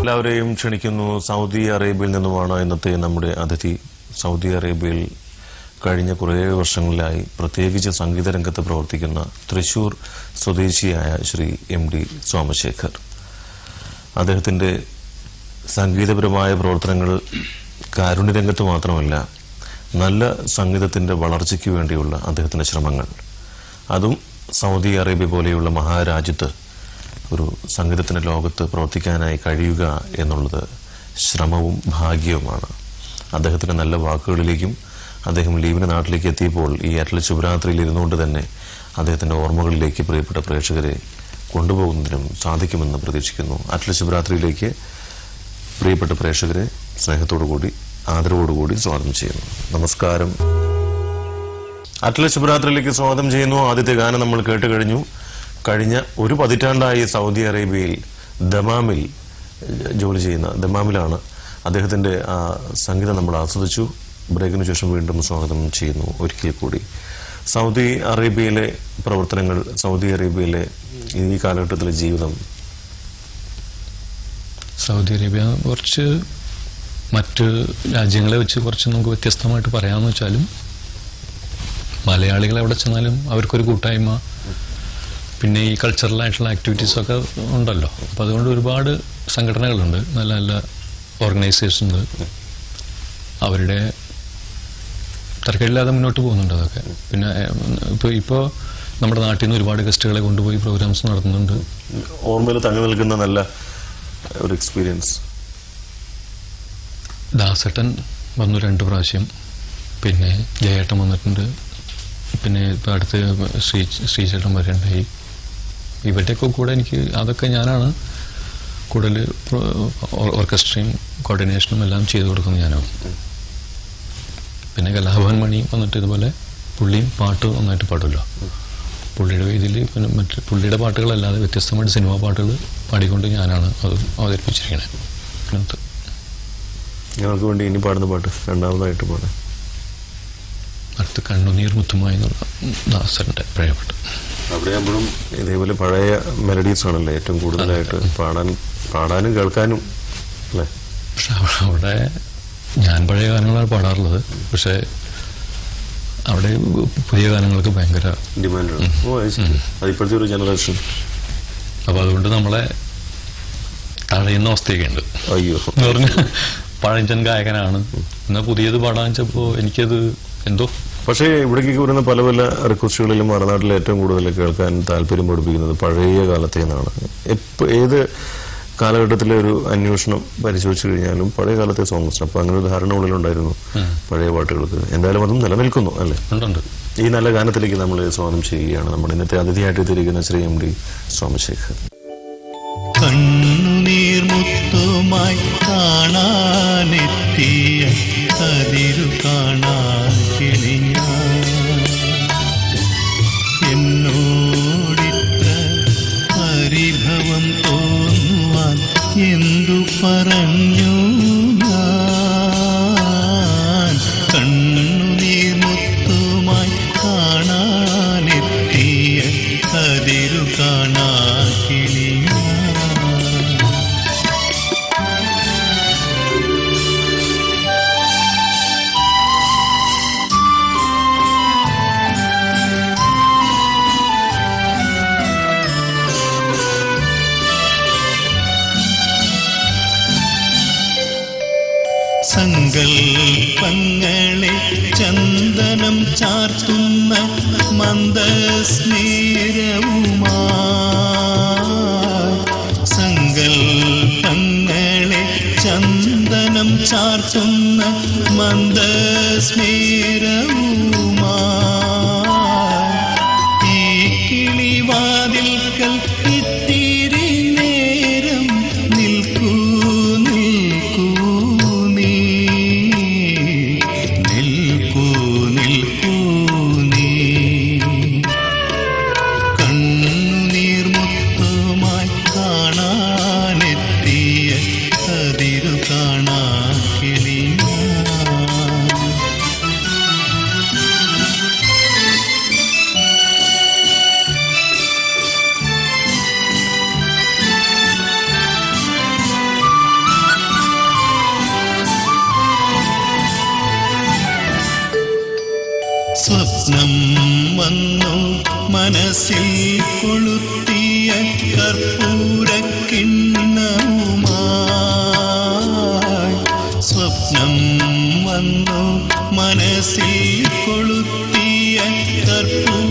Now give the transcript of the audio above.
എല്ലാവരെയും ക്ഷണിക്കുന്നു സൗദി അറേബ്യയിൽ നിന്നുമാണ് ഇന്നത്തെ നമ്മുടെ അതിഥി സൗദി അറേബ്യയിൽ കഴിഞ്ഞ കുറേ വർഷങ്ങളിലായി പ്രത്യേകിച്ച് സംഗീത രംഗത്ത് പ്രവർത്തിക്കുന്ന തൃശൂർ സ്വദേശിയായ ശ്രീ എം ഡി സോമശേഖർ അദ്ദേഹത്തിൻ്റെ സംഗീതപരമായ പ്രവർത്തനങ്ങൾ കാരുണ്യരംഗത്ത് മാത്രമല്ല നല്ല സംഗീതത്തിൻ്റെ വളർച്ചയ്ക്ക് വേണ്ടിയുള്ള അദ്ദേഹത്തിൻ്റെ ശ്രമങ്ങൾ അതും സൗദി അറേബ്യ പോലെയുള്ള മഹാരാജ്യത്ത് ഒരു സംഗീതത്തിൻ്റെ ലോകത്ത് പ്രവർത്തിക്കാനായി കഴിയുക എന്നുള്ളത് ശ്രമവും ഭാഗ്യവുമാണ് അദ്ദേഹത്തിൻ്റെ നല്ല വാക്കുകളിലേക്കും അദ്ദേഹം ലീവിന് നാട്ടിലേക്ക് എത്തിയപ്പോൾ ഈ അറ്റൽ ശിവരാത്രിയിൽ ഇരുന്നുകൊണ്ട് തന്നെ അദ്ദേഹത്തിൻ്റെ ഓർമ്മകളിലേക്ക് പ്രിയപ്പെട്ട പ്രേക്ഷകരെ കൊണ്ടുപോകുന്നതിനും സാധിക്കുമെന്ന് പ്രതീക്ഷിക്കുന്നു അറ്റൽ ശിവരാത്രിയിലേക്ക് പ്രിയപ്പെട്ട പ്രേക്ഷകരെ സ്നേഹത്തോടു കൂടി ആദരവോടുകൂടി സ്വാഗതം ചെയ്യുന്നു നമസ്കാരം അറ്റല ശിവരാത്രിയിലേക്ക് സ്വാഗതം ചെയ്യുന്നു ആദ്യത്തെ ഗാനം നമ്മൾ കേട്ട് കഴിഞ്ഞു കഴിഞ്ഞ ഒരു പതിറ്റാണ്ടായി സൗദി അറേബ്യയിൽ ദമാമിൽ ഏഹ്, ജോലി ചെയ്യുന്ന ദമാമിലാണ് അദ്ദേഹത്തിന്റെ ആ സംഗീതം നമ്മൾ ആസ്വദിച്ചു ബ്രേക്കിന് ശേഷം വീണ്ടും സ്വാഗതം ചെയ്യുന്നു ഒരിക്കൽ കൂടി സൗദി അറേബ്യയിലെ പ്രവർത്തനങ്ങൾ സൗദി അറേബ്യയിലെ ഈ കാലഘട്ടത്തിലെ ജീവിതം സൗദി അറേബ്യ കുറച്ച് മറ്റ് രാജ്യങ്ങളെ വെച്ച് കുറച്ച് നമുക്ക് വ്യത്യസ്തമായിട്ട് പറയാമെന്ന് വെച്ചാലും മലയാളികൾ എവിടെ ചെന്നാലും അവർക്കൊരു കൂട്ടായ്മ പിന്നെ ഈ കൾച്ചറൽ ആയിട്ടുള്ള ആക്ടിവിറ്റീസൊക്കെ ഉണ്ടല്ലോ അപ്പം അതുകൊണ്ട് ഒരുപാട് സംഘടനകളുണ്ട് നല്ല നല്ല ഓർഗനൈസേഷൻസ് അവരുടെ തരക്കേടില്ലാതെ മുന്നോട്ട് പോകുന്നുണ്ട് അതൊക്കെ പിന്നെ ഇപ്പോൾ ഇപ്പോൾ നമ്മുടെ നാട്ടിൽ നിന്ന് ഒരുപാട് ഗസ്റ്റുകളെ കൊണ്ടുപോയി പ്രോഗ്രാംസ് നടത്തുന്നുണ്ട് ഓർമ്മയിൽ തങ്ങി നിൽക്കുന്ന നല്ല ഒരു എക്സ്പീരിയൻസ് ദാസേട്ടൻ വന്നു രണ്ട് പ്രാവശ്യം പിന്നെ ജയേട്ടൻ വന്നിട്ടുണ്ട് പിന്നെ ഇപ്പം അടുത്ത് ശ്രീ ശ്രീചേട്ടൻ വരണ്ടായി ഇവരുടെയൊക്കെ കൂടെ എനിക്ക് അതൊക്കെ ഞാനാണ് കൂടുതൽ ഓർക്കസ്ട്രയും കോർഡിനേഷനും എല്ലാം ചെയ്തു കൊടുക്കുന്നത് ഞാനാണ് പിന്നെ കലാഭവൻ മണി വന്നിട്ട് ഇതുപോലെ പുള്ളിയും പാട്ട് നന്നായിട്ട് പാടുമല്ലോ പുള്ളിയുടെ വേദിയിൽ പിന്നെ മറ്റ് പുള്ളിയുടെ പാട്ടുകളല്ലാതെ വ്യത്യസ്തമായിട്ട് സിനിമാ പാട്ടുകൾ പാടിക്കൊണ്ട് ഞാനാണ് അത് അവതരിപ്പിച്ചിരിക്കുന്നത് അതിനകത്ത് ഞങ്ങൾക്ക് വേണ്ടി ഇനി പാടുന്ന പാട്ട് രണ്ടാമതായിട്ട് പാടാം അടുത്ത് കണ്ണുനീർ മുത്തുമായി എന്നുള്ള ദാസന്റെ പ്രിയപ്പെട്ട അവിടെ ആകുമ്പോഴും ഇതേപോലെ പഴയ മെലഡീസ് ആണല്ലേ ഏറ്റവും കൂടുതലായിട്ട് പാടാൻ പാടാനും കേൾക്കാനും അല്ലേ പക്ഷെ അവ- അവിടെ ഞാൻ പഴയ ഗാനങ്ങളാണ് പാടാറുള്ളത് പക്ഷെ അവിടെ പുതിയ ഗാനങ്ങൾക്ക് ഭയങ്കര ഡിമാൻഡ് ഓ അത് ശരി അത് ഇപ്പോഴത്തെ ഒരു ജനറേഷൻ അപ്പോൾ അതുകൊണ്ട് നമ്മളെ തഴയുന്ന അവസ്ഥയൊക്കെ ഉണ്ട് അയ്യോ എന്ന് പറഞ്ഞ പഴഞ്ചൻ ഗായകനാണ് എന്നാൽ പുതിയത് പാടാൻ വെച്ചപ്പോൾ എനിക്കത് എന്തോ പക്ഷേ ഇവിടേക്ക് വരുന്ന പല പല റിക്വസ്റ്റുകളിലും മറുനാട്ടിൽ ഏറ്റവും കൂടുതൽ കേൾക്കാൻ താല്പര്യം പഠിപ്പിക്കുന്നത് പഴയ കാലത്തെ നിന്നാണ് എപ്പോ ഏത് കാലഘട്ടത്തിലെ ഒരു അന്വേഷണം പരിശോധിച്ചു കഴിഞ്ഞാലും പഴയ കാലത്തെ സോങ്സ് അപ്പൊ അങ്ങനെ ഒരു ധാരണ ഉള്ളിലുണ്ടായിരുന്നു പഴയ പാട്ടുകൾക്ക് എന്തായാലും അതും നിലനിൽക്കുന്നു അല്ലേ ഉണ്ടുണ്ട് ഈ നല്ല ഗാനത്തിലേക്ക് നമ്മൾ സ്വാഗതം ചെയ്യുകയാണ് നമ്മുടെ ഇന്നത്തെ അതിഥിയായിട്ട് എത്തിയിരിക്കുന്ന ശ്രീ എം ഡി സോമശേഖർ കണ്ണുനീർ മുത്തുമായി കാണാനെത്തിയ അതിരു കാണാൻ കിളിഞ്ഞ എന്നോടിത്ര പരിഭവം തോന്നുവാൻ എന്തു പറഞ്ഞു ഞാൻ കണ്ണുനീർ മുത്തുമായി കാണാനെത്തിയ അതിരു കാണാ കിളിഞ്ഞ സങ്കൽപ്പങ്ങളെ ചന്ദനം ചാർത്തുന്ന മന്ദസ്മേരവുമാ സങ്കൽപ്പങ്ങളെ ചന്ദനം ചാർത്തുന്ന മന്ദസ്മേരവുമാ ഈ കിളിവാതിൽക്കൽ ഇത്തിരി നേരം നിൽക്കൂ നിൽക്കൂ നീ നിൽക്കൂ നിൽക്കൂ നീ കണ്ണുനീർ മുത്തുമായി കാണാനെത്തിയ അതിരു കാണാ കിളിയാ സ്വപ്നം വന്നു മനസ്സിൽ കൊളുത്തിയ കർപ്പൂരക്കിണ്ണവുമായി സ്വപ്നം വന്നു മനസ്സിൽ കൊളുത്തിയ കർപ്പൂര